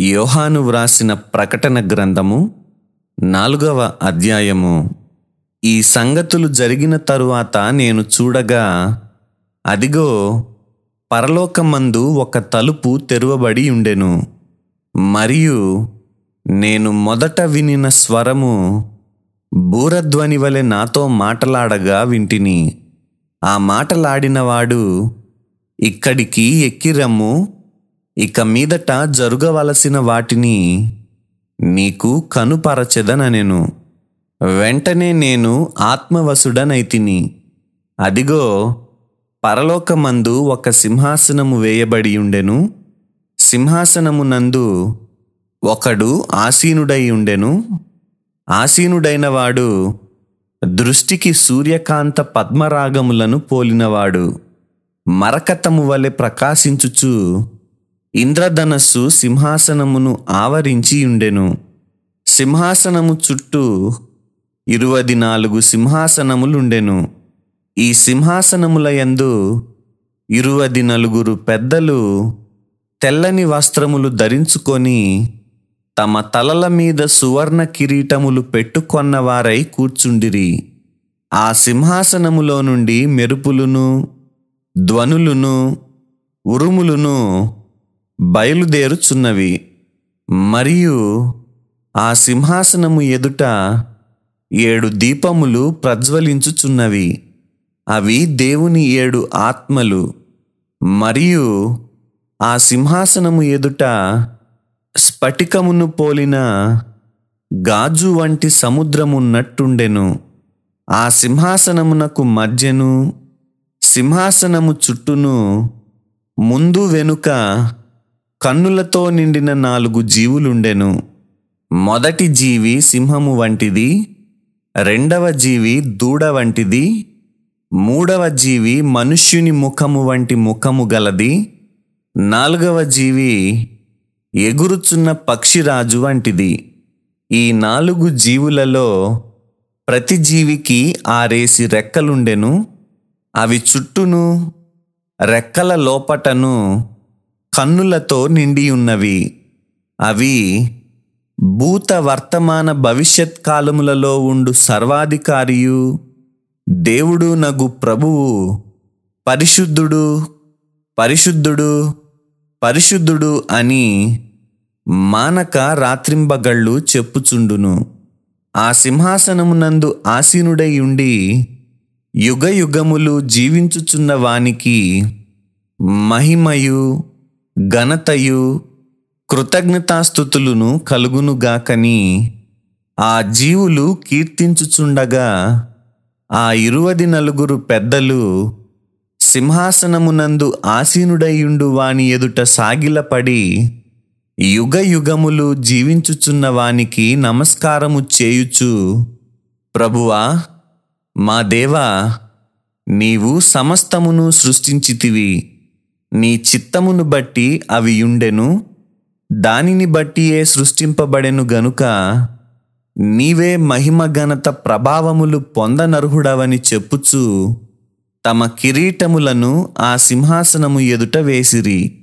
యోహాను వ్రాసిన ప్రకటన గ్రంథము నాలుగవ అధ్యాయము ఈ సంగతులు జరిగిన తరువాత నేను చూడగా అదిగో పరలోకమందు ఒక తలుపు తెరువబడి ఉండెను మరియు నేను మొదట వినిన స్వరము బూరధ్వని వలె నాతో మాటలాడగా వింటిని ఆ మాటలాడినవాడు ఇక్కడికి ఎక్కిరమ్ము ఇక మీదట జరుగవలసిన వాటిని నీకు కనుపరచెదననెను వెంటనే నేను ఆత్మవశుడనైతిని అదిగో పరలోకమందు ఒక సింహాసనము వేయబడి ఉండెను సింహాసనమునందు ఒకడు ఆసీనుడై ఉండెను ఆసీనుడైన వాడు దృష్టికి సూర్యకాంత పద్మరాగములను పోలినవాడు మరకతము వలె ప్రకాశించుచు ఇంద్రధనస్సు సింహాసనమును ఆవరించి ఉండెను సింహాసనము చుట్టూ ఇరువది నాలుగు సింహాసనములుండెను ఈ సింహాసనముల యందు ఇరువది నలుగురు పెద్దలు తెల్లని వస్త్రములు ధరించుకొని తమ తలల మీద సువర్ణ కిరీటములు పెట్టుకొన్నవారై కూర్చుండిరి ఆ సింహాసనములో నుండి మెరుపులును ధ్వనులును ఉరుములును బయలుదేరుచున్నవి మరియు ఆ సింహాసనము ఎదుట ఏడు దీపములు ప్రజ్వలించుచున్నవి అవి దేవుని ఏడు ఆత్మలు మరియు ఆ సింహాసనము ఎదుట స్ఫటికమును పోలిన గాజు వంటి సముద్రమున్నట్టుండెను ఆ సింహాసనమునకు మధ్యను సింహాసనము చుట్టూను ముందు వెనుక కన్నులతో నిండిన నాలుగు జీవులుండెను మొదటి జీవి సింహము వంటిది రెండవ జీవి దూడ వంటిది మూడవ జీవి మనుష్యుని ముఖము వంటి ముఖము గలది నాలుగవ జీవి ఎగురుచున్న పక్షిరాజు వంటిది ఈ నాలుగు జీవులలో ప్రతి జీవికి ఆరేసి రెక్కలుండెను అవి చుట్టూను రెక్కల లోపటను కన్నులతో నిండి ఉన్నవి అవి భూత వర్తమాన భవిష్యత్ కాలములలో ఉండు సర్వాధికారియు దేవుడు నగు ప్రభువు పరిశుద్ధుడు పరిశుద్ధుడు పరిశుద్ధుడు అని మానక రాత్రింబగళ్ళు చెప్పుచుండును ఆ సింహాసనమునందు ఆసీనుడై ఉండి యుగ యుగములు జీవించుచున్న వానికి మహిమయు ఘనతయు కృతజ్ఞతాస్థుతులను కలుగునుగాకని ఆ జీవులు కీర్తించుచుండగా ఆ ఇరువది నలుగురు పెద్దలు సింహాసనమునందు ఆసీనుడైయుండు వాని ఎదుట సాగిలపడి యుగ యుగములు జీవించుచున్న వానికి నమస్కారము చేయుచు ప్రభువా మా దేవా నీవు సమస్తమును సృష్టించితివి నీ చిత్తమును బట్టి అవి ఉండెను దానిని బట్టియే సృష్టింపబడెను గనుక నీవే మహిమ ఘనత ప్రభావములు పొందనర్హుడవని చెప్పుచు తమ కిరీటములను ఆ సింహాసనము ఎదుట వేసిరి